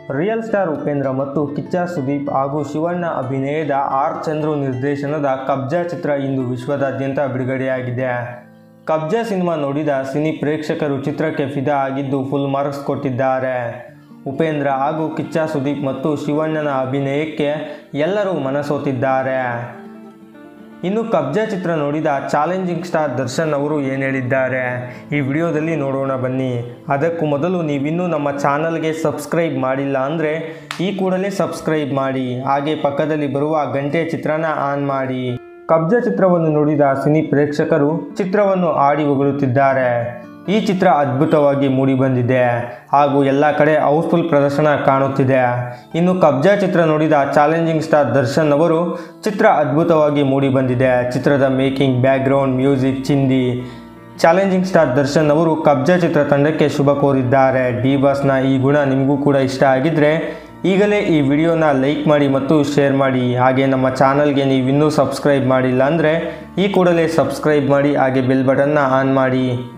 real star Upendra ಮತ್ತು ಕಿಚ್ಚ ಸುದೀಪ್ ಹಾಗೂ ಶಿವಣ್ಣ ಅಭಿನಯದ ಆರ್ ಚಂದ್ರು ನಿರ್ದೇಶನದ ಕಬ್ಜಾ ಚಿತ್ರ ಇಂದು ವಿಶ್ವದಾದ್ಯಂತ ಬಿಡುಗಡೆಯಾಗಿದೆ ಕಬ್ಜಾ ಸಿನಿಮಾ ನೋಡಿದ ಸಿನಿ ಪ್ರೇಕ್ಷಕರು ಚಿತ್ರಕ್ಕೆ ಫಿದಾ ಆಗಿದ್ದು ಫುಲ್ ಮಾರ್ಕ್ಸ್ ಕೊಟ್ಟಿದ್ದಾರೆ ಉಪೇಂದ್ರ ಹಾಗೂ ಕಿಚ್ಚ ಸುದೀಪ್ ಮತ್ತು ಶಿವಣ್ಣನ ಅಭಿನಯಕ್ಕೆ ಎಲ್ಲರೂ ಮನಸೋತಿದ್ದಾರೆ ಇನ್ನು ಕಬ್ಜಾ ಚಿತ್ರ ನೋಡಿದ ಚಾಲೆಂಜಿಂಗ್ ಸ್ಟಾರ್ ದರ್ಶನ್ ಅವರು ಏನು ಹೇಳಿದ್ದಾರೆ ಈ ವಿಡಿಯೋದಲ್ಲಿ ನೋಡೋಣ ಬನ್ನಿ ಅದಕ್ಕೂ ಮೊದಲು ನೀವಿನ್ನೂ ನಮ್ಮ ಚಾನಲ್ಗೆ ಸಬ್ಸ್ಕ್ರೈಬ್ ಮಾಡಿಲ್ಲ ಅಂದರೆ ಈ ಕೂಡಲೇ ಸಬ್ಸ್ಕ್ರೈಬ್ ಮಾಡಿ ಹಾಗೆ ಪಕ್ಕದಲ್ಲಿ ಬರುವ ಗಂಟೆ ಚಿತ್ರನ ಆನ್ ಮಾಡಿ ಕಬ್ಜಾ ಚಿತ್ರವನ್ನು ನೋಡಿದ ಸಿನಿ ಪ್ರೇಕ್ಷಕರು ಚಿತ್ರವನ್ನು ಆಡಿ ಹೊಗಳುತ್ತಿದ್ದಾರೆ ಈ ಚಿತ್ರ ಅದ್ಭುತವಾಗಿ ಮೂಡಿಬಂದಿದೆ ಹಾಗೂ ಎಲ್ಲ ಕಡೆ ಹೌಸ್ಫುಲ್ ಪ್ರದರ್ಶನ ಕಾಣುತ್ತಿದೆ ಇನ್ನು ಕಬ್ಜಾ ಚಿತ್ರ ನೋಡಿದ ಚಾಲೆಂಜಿಂಗ್ ಸ್ಟಾರ್ ದರ್ಶನ್ ಅವರು ಚಿತ್ರ ಅದ್ಭುತವಾಗಿ ಮೂಡಿಬಂದಿದೆ ಚಿತ್ರದ ಮೇಕಿಂಗ್ ಬ್ಯಾಕ್ಗ್ರೌಂಡ್ ಮ್ಯೂಸಿಕ್ ಚಿಂದಿ ಚಾಲೆಂಜಿಂಗ್ ಸ್ಟಾರ್ ದರ್ಶನ್ ಅವರು ಕಬ್ಜಾ ಚಿತ್ರ ತಂಡಕ್ಕೆ ಶುಭ ಕೋರಿದ್ದಾರೆ ಡಿ ಬಾಸ್ನ ಈ ಗುಣ ನಿಮಗೂ ಕೂಡ ಇಷ್ಟ ಆಗಿದ್ದರೆ ಈಗಲೇ ಈ ವಿಡಿಯೋನ ಲೈಕ್ ಮಾಡಿ ಮತ್ತು ಶೇರ್ ಮಾಡಿ ಹಾಗೆ ನಮ್ಮ ಚಾನಲ್ಗೆ ನೀವು ಇನ್ನೂ ಸಬ್ಸ್ಕ್ರೈಬ್ ಮಾಡಿಲ್ಲ ಅಂದರೆ ಈ ಕೂಡಲೇ ಸಬ್ಸ್ಕ್ರೈಬ್ ಮಾಡಿ ಹಾಗೆ ಬೆಲ್ ಬಟನ್ನ ಆನ್ ಮಾಡಿ